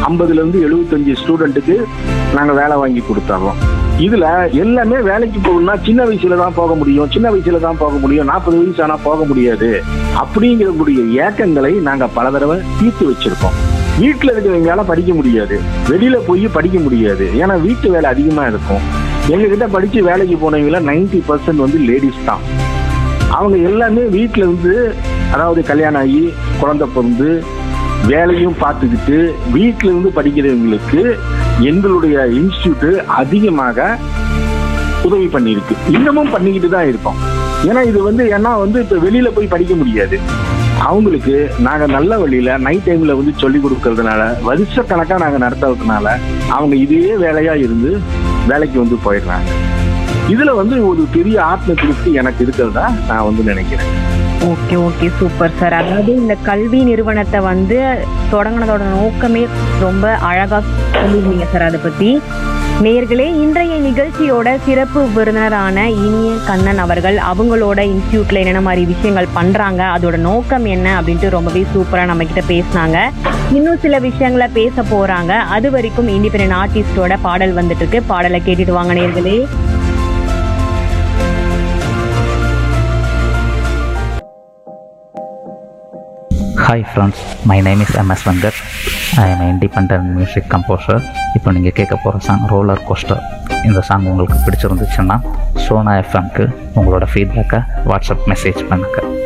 ஐம்பதுலேருந்து எழுபத்தஞ்சு ஸ்டூடெண்ட்டுக்கு நாங்கள் வேலை வாங்கி கொடுத்துட்றோம் இதுல எல்லாமே வேலைக்கு போகணும்னா சின்ன வயசுல தான் போக முடியும் சின்ன வயசுல தான் போக முடியும் நாற்பது வயசு ஆனா போக முடியாது அப்படிங்கிறக்கூடிய ஏக்கங்களை நாங்க பல தடவை தீர்த்து வச்சிருக்கோம் வீட்டுல இருக்கிறவங்களால படிக்க முடியாது வெளியில போய் படிக்க முடியாது ஏன்னா வீட்டு வேலை அதிகமா இருக்கும் எங்க கிட்ட படிச்சு வேலைக்கு போனவங்கள நைன்டி பர்சன்ட் வந்து லேடிஸ் தான் அவங்க எல்லாமே வீட்டில் இருந்து அதாவது கல்யாணம் ஆகி குழந்தை பிறந்து வேலையும் பார்த்துக்கிட்டு வீட்டில இருந்து படிக்கிறவங்களுக்கு எங்களுடைய இன்ஸ்டியூட் அதிகமாக உதவி பண்ணியிருக்கு இன்னமும் பண்ணிக்கிட்டு தான் இருக்கோம் ஏன்னா இது வந்து ஏன்னா வந்து இப்போ வெளியில போய் படிக்க முடியாது அவங்களுக்கு நாங்க நல்ல வழியில நைட் டைம்ல வந்து சொல்லி கொடுக்கறதுனால வருஷ கணக்கா நாங்க நடத்துறதுனால அவங்க இதே வேலையா இருந்து வேலைக்கு வந்து போயிடுறாங்க இதுல வந்து ஒரு பெரிய ஆத்ம திருப்தி எனக்கு இருக்கிறதா நான் வந்து நினைக்கிறேன் ஓகே ஓகே சூப்பர் சார் அதாவது இந்த கல்வி நிறுவனத்தை வந்து தொடங்கினதோட நோக்கமே ரொம்ப அழகா சொல்லியிருந்தீங்க சார் அதை பத்தி நேர்களே இன்றைய நிகழ்ச்சியோட சிறப்பு விருந்தினரான இனிய கண்ணன் அவர்கள் அவங்களோட இன்ஸ்டியூட்ல என்னென்ன மாதிரி விஷயங்கள் பண்றாங்க அதோட நோக்கம் என்ன அப்படின்ட்டு ரொம்பவே சூப்பரா நம்ம கிட்ட பேசினாங்க இன்னும் சில விஷயங்களை பேச போறாங்க அது வரைக்கும் இண்டிபெண்டன்ட் ஆர்டிஸ்டோட பாடல் வந்துட்டு இருக்கு பாடலை கேட்டுட்டு வாங்க நேர்களே hi friends my name is MS Venkat I am independent music composer இப்போ நீங்கள் கேட்க போகிற சாங் ரோலர் கோஸ்டர் இந்த சாங் உங்களுக்கு பிடிச்சிருந்துச்சுன்னா சோனா எஃப்எம்க்கு உங்களோட ஃபீட்பேக்கை வாட்ஸ்அப் மெசேஜ் பண்ணுங்கள்